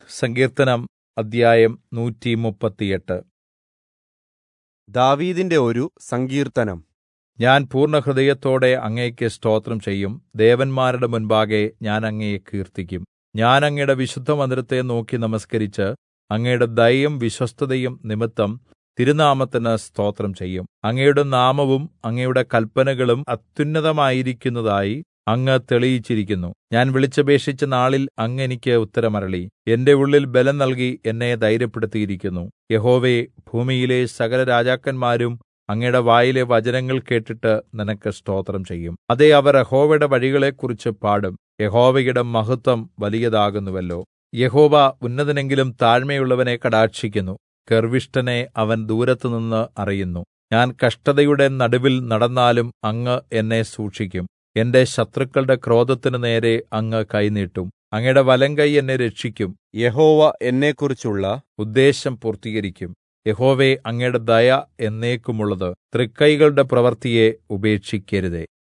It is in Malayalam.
സങ്കീർത്തനം അദ്ധ്യായം നൂറ്റിമുപ്പത്തിയെട്ട് ദാവീദിന്റെ ഒരു സങ്കീർത്തനം ഞാൻ പൂർണ്ണഹൃദയത്തോടെ അങ്ങേക്ക് സ്തോത്രം ചെയ്യും ദേവന്മാരുടെ മുൻപാകെ ഞാൻ അങ്ങയെ കീർത്തിക്കും ഞാൻ അങ്ങയുടെ വിശുദ്ധമന്ദിരത്തെ നോക്കി നമസ്കരിച്ച് അങ്ങയുടെ ദയയും വിശ്വസ്തതയും നിമിത്തം തിരുനാമത്തിന് സ്തോത്രം ചെയ്യും അങ്ങയുടെ നാമവും അങ്ങയുടെ കല്പനകളും അത്യുന്നതമായിരിക്കുന്നതായി അങ്ങ് തെളിയിച്ചിരിക്കുന്നു ഞാൻ വിളിച്ചപേക്ഷിച്ച നാളിൽ അങ്ങ് എനിക്ക് ഉത്തരമരുളി എന്റെ ഉള്ളിൽ ബലം നൽകി എന്നെ ധൈര്യപ്പെടുത്തിയിരിക്കുന്നു യഹോവേ ഭൂമിയിലെ സകല രാജാക്കന്മാരും അങ്ങയുടെ വായിലെ വചനങ്ങൾ കേട്ടിട്ട് നിനക്ക് സ്തോത്രം ചെയ്യും അതേ അവർ യഹോവയുടെ വഴികളെക്കുറിച്ച് പാടും യഹോവയുടെ മഹത്വം വലിയതാകുന്നുവല്ലോ യഹോവ ഉന്നതനെങ്കിലും താഴ്മയുള്ളവനെ കടാക്ഷിക്കുന്നു ഗർവിഷ്ഠനെ അവൻ ദൂരത്തുനിന്ന് അറിയുന്നു ഞാൻ കഷ്ടതയുടെ നടുവിൽ നടന്നാലും അങ്ങ് എന്നെ സൂക്ഷിക്കും എന്റെ ശത്രുക്കളുടെ ക്രോധത്തിനു നേരെ അങ്ങ് കൈനീട്ടും അങ്ങയുടെ വലങ്കൈ എന്നെ രക്ഷിക്കും യഹോവ എന്നെക്കുറിച്ചുള്ള ഉദ്ദേശം പൂർത്തീകരിക്കും യഹോവേ അങ്ങയുടെ ദയ എന്നേക്കുമുള്ളത് തൃക്കൈകളുടെ പ്രവൃത്തിയെ ഉപേക്ഷിക്കരുതേ